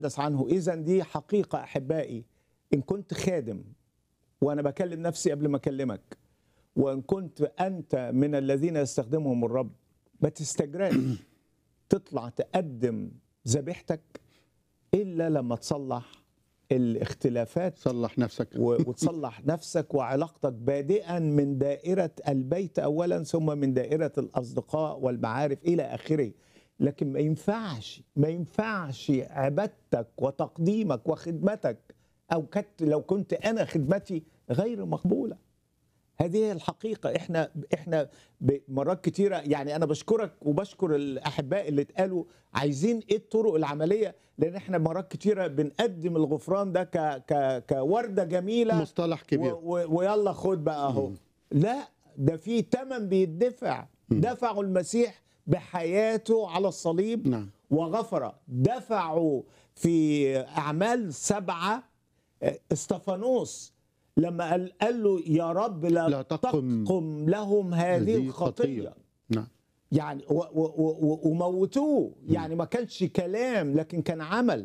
نتحدث عنه اذا دي حقيقه احبائي ان كنت خادم وانا بكلم نفسي قبل ما اكلمك وان كنت انت من الذين يستخدمهم الرب ما تستجراش تطلع تقدم ذبيحتك الا لما تصلح الاختلافات صلح نفسك و- وتصلح نفسك وعلاقتك بادئا من دائرة البيت أولا ثم من دائرة الأصدقاء والمعارف إلى آخره لكن ما ينفعش ما ينفعش عبادتك وتقديمك وخدمتك أو كت لو كنت أنا خدمتي غير مقبولة هذه هي الحقيقة احنا احنا مرات كتيرة يعني انا بشكرك وبشكر الاحباء اللي اتقالوا عايزين ايه الطرق العملية لان احنا مرات كتيرة بنقدم الغفران ده ك ك كوردة جميلة مصطلح كبير و و ويلا خد بقى اهو لا ده في ثمن بيدفع دفعوا المسيح بحياته على الصليب نعم وغفر دفعوا في اعمال سبعه آه، استفانوس لما قال, قال له يا رب لا, لا تقم تقم لهم هذه الخطيه نعم يعني و- و- و- وموتوه يعني ما كانش كلام لكن كان عمل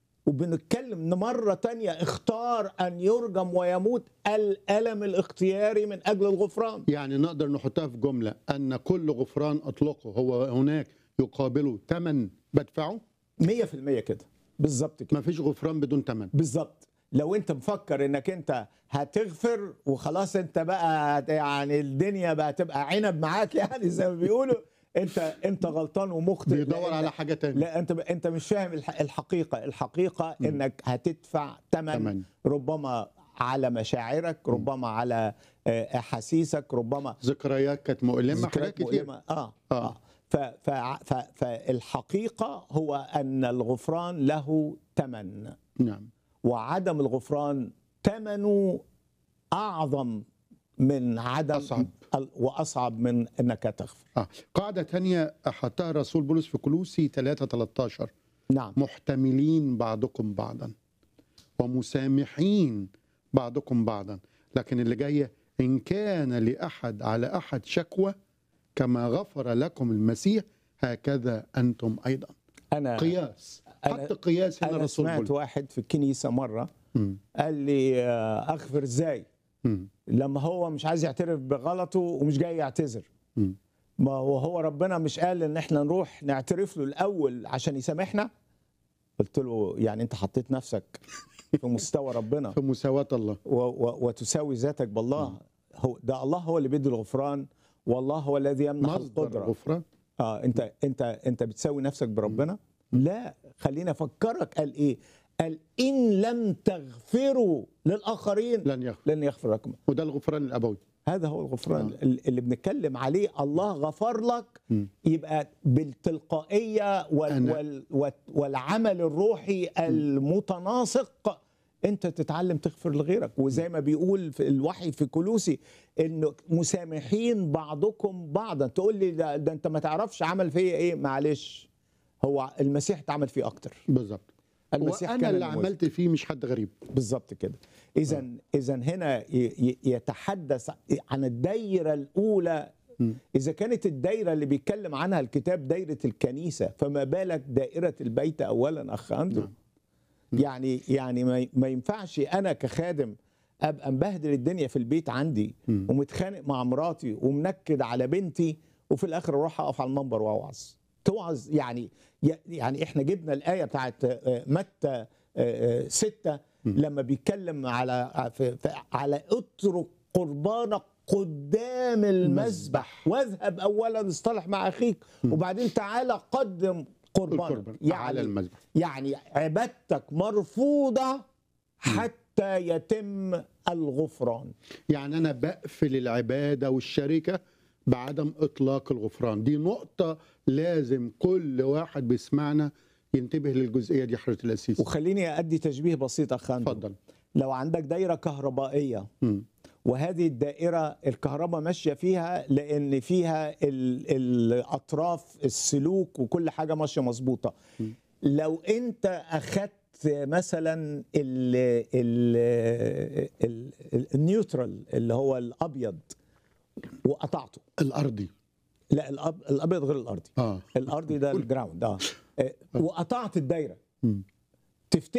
وبنتكلم إن مرة تانية اختار أن يرجم ويموت الألم الاختياري من أجل الغفران يعني نقدر نحطها في جملة أن كل غفران أطلقه هو هناك يقابله ثمن بدفعه مية في المية كده بالظبط كده ما فيش غفران بدون ثمن بالظبط لو انت مفكر انك انت هتغفر وخلاص انت بقى هت- يعني الدنيا بقى تبقى عنب معاك يعني زي ما بيقولوا انت انت غلطان ومخطئ بيدور لأن- على حاجة تانية لا انت انت مش فاهم الح- الحقيقه الحقيقه انك هتدفع ثمن تمن. ربما على مشاعرك ربما على آه، احاسيسك ربما ذكريات كانت مؤلمة حاجات ذكريات كتير مؤلمة اه آه. اه ف ف ف فالحقيقه هو ان الغفران له ثمن نعم وعدم الغفران ثمنه اعظم من عدم أصعب. ال- واصعب من انك تغفر آه. قاعدة تانية حطها الرسول بولس في كلوسي 3 13 نعم محتملين بعضكم بعضا ومسامحين بعضكم بعضا لكن اللي جاية إن كان لأحد على أحد شكوى كما غفر لكم المسيح هكذا أنتم أيضا انا قياس أنا- حط قياس هنا انا الرسول سمعت بولس واحد في الكنيسه مره مم. قال لي آه، اغفر ازاي مم. لما هو مش عايز يعترف بغلطه ومش جاي يعتذر مم. ما هو هو ربنا مش قال ان احنا نروح نعترف له الاول عشان يسامحنا قلت له يعني انت حطيت نفسك في مستوى ربنا في مساواة الله و و وتساوي ذاتك بالله هو ده الله هو اللي بيدي الغفران والله هو الذي يمنح مصدر القدره الغفران اه انت انت انت بتساوي نفسك بربنا لا خليني افكرك قال ايه قال ان لم تغفروا للاخرين لن يغفر لن يغفر لكم وده الغفران الأبوي هذا هو الغفران آه. اللي بنتكلم عليه الله غفر لك مم. يبقى بالتلقائيه وال أنا- وال وال والعمل الروحي المتناسق انت تتعلم تغفر لغيرك وزي ما بيقول في الوحي في كلوسي انه مسامحين بعضكم بعضا تقول لي ده, ده انت ما تعرفش عمل فيا ايه معلش هو المسيح اتعمل فيه اكتر بالظبط المسيح وأنا كان اللي الموازي. عملت فيه مش حد غريب بالظبط كده اذا اذا هنا ي- ي- يتحدث عن الدايره الاولى مم. اذا كانت الدايره اللي بيتكلم عنها الكتاب دايره الكنيسه فما بالك دائره البيت اولا اخ اندرو نعم. يعني يعني ما- ما ينفعش انا كخادم ابقى مبهدل الدنيا في البيت عندي مم. ومتخانق مع مراتي ومنكد على بنتي وفي الاخر اروح اقف على المنبر واوعظ توعظ يعني يعني احنا جبنا الايه بتاعت آه، متى آه، آه، ستة لما بيتكلم على في- في- على اترك قربانك قدام المذبح واذهب اولا اصطلح مع اخيك وبعدين تعالى قدم قربانك القربان على يعني المذبح يعني عبادتك مرفوضه حتى يتم الغفران يعني أنا بقفل العبادة والشركة بعدم إطلاق الغفران دي نقطة لازم كل واحد بيسمعنا ينتبه للجزئية دي حضرة الأسيس وخليني ادي تشبيه بسيط اخ أندرو. اتفضل لو عندك دايره كهربائيه مم. وهذه الدائره الكهرباء ماشيه فيها لان فيها ال- الاطراف السلوك وكل حاجه ماشيه مظبوطه لو انت اخذت مثلا ال ال ال ال النيوترال اللي هو الابيض وقطعته الأرضي لا الأب الابيض غير الارضي آه الارضي ده الجراوند اه آه، وقطعت الدايره مم. تفتكر